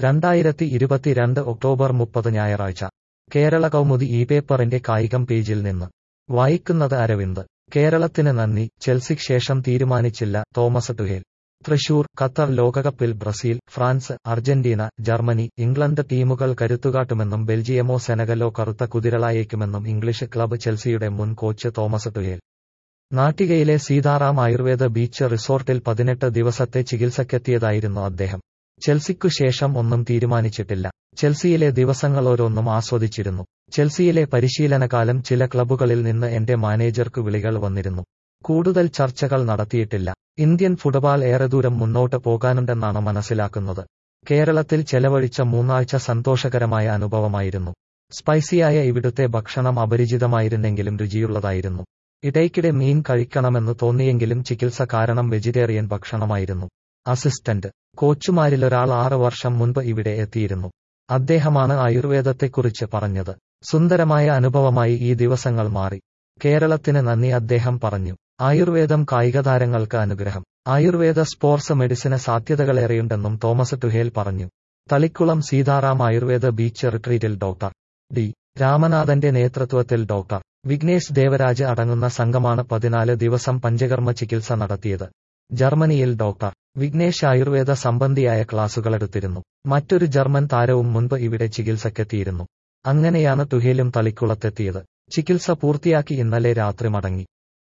രണ്ടായിരത്തി ഇരുപത്തിരണ്ട് ഒക്ടോബർ മുപ്പത് ഞായറാഴ്ച കേരള കൗമുദി ഈ പേപ്പറിന്റെ കായികം പേജിൽ നിന്ന് വായിക്കുന്നത് അരവിന്ദ് കേരളത്തിന് നന്ദി ചെൽസിക്ക് ശേഷം തീരുമാനിച്ചില്ല തോമസ് ടുഹേൽ തൃശൂർ ഖത്തർ ലോകകപ്പിൽ Brazil France Argentina Germany England ടീമുകൾ കരുത്തുകാട്ടുമെന്നും ബെൽജിയമോ സെനഗലോ കറുത്ത കുതിരളായേക്കുമെന്നും ഇംഗ്ലീഷ് ക്ലബ്ബ് ചെൽസിയുടെ മുൻ കോച്ച് തോമസ് ടുഹേൽ നാട്ടികയിലെ സീതാറാം ആയുർവേദ ബീച്ച് റിസോർട്ടിൽ പതിനെട്ട് ദിവസത്തെ ചികിത്സക്കെത്തിയതായിരുന്നു അദ്ദേഹം ചെൽസിക്കു ശേഷം ഒന്നും തീരുമാനിച്ചിട്ടില്ല ചെൽസിയിലെ ദിവസങ്ങൾ ഓരോന്നും ആസ്വദിച്ചിരുന്നു ചെൽസിയിലെ പരിശീലനകാലം ചില ക്ലബ്ബുകളിൽ നിന്ന് എന്റെ മാനേജർക്ക് വിളികൾ വന്നിരുന്നു കൂടുതൽ ചർച്ചകൾ നടത്തിയിട്ടില്ല ഇന്ത്യൻ ഫുട്ബോൾ ഏറെ ദൂരം മുന്നോട്ട് പോകാനുണ്ടെന്നാണ് മനസ്സിലാക്കുന്നത് കേരളത്തിൽ ചെലവഴിച്ച മൂന്നാഴ്ച സന്തോഷകരമായ അനുഭവമായിരുന്നു സ്പൈസിയായ ഇവിടുത്തെ ഭക്ഷണം അപരിചിതമായിരുന്നെങ്കിലും രുചിയുള്ളതായിരുന്നു ഇടയ്ക്കിടെ മീൻ കഴിക്കണമെന്ന് തോന്നിയെങ്കിലും ചികിത്സ കാരണം വെജിറ്റേറിയൻ ഭക്ഷണമായിരുന്നു അസിസ്റ്റന്റ് കോച്ചുമാരിലൊരാൾ ആറ് വർഷം മുൻപ് ഇവിടെ എത്തിയിരുന്നു അദ്ദേഹമാണ് ആയുർവേദത്തെക്കുറിച്ച് പറഞ്ഞത് സുന്ദരമായ അനുഭവമായി ഈ ദിവസങ്ങൾ മാറി കേരളത്തിന് നന്ദി അദ്ദേഹം പറഞ്ഞു ആയുർവേദം കായികതാരങ്ങൾക്ക് അനുഗ്രഹം ആയുർവേദ സ്പോർട്സ് മെഡിസിന് സാധ്യതകളേറെയുണ്ടെന്നും തോമസ് ടുഹേൽ പറഞ്ഞു തളിക്കുളം സീതാറാം ആയുർവേദ ബീച്ച് റിട്രീറ്റിൽ ഡോക്ടർ ഡി രാമനാഥന്റെ നേതൃത്വത്തിൽ ഡോക്ടർ വിഘ്നേഷ് ദേവരാജ് അടങ്ങുന്ന സംഘമാണ് പതിനാല് ദിവസം പഞ്ചകർമ്മ ചികിത്സ നടത്തിയത് ജർമ്മനിയിൽ ഡോക്ടർ വിഘ്നേഷ് ആയുർവേദ സംബന്ധിയായ ക്ലാസുകളെടുത്തിരുന്നു മറ്റൊരു ജർമ്മൻ താരവും മുൻപ് ഇവിടെ ചികിത്സക്കെത്തിയിരുന്നു അങ്ങനെയാണ് ടുഹേലും തളിക്കുളത്തെത്തിയത് ചികിത്സ പൂർത്തിയാക്കി ഇന്നലെ രാത്രി മടങ്ങി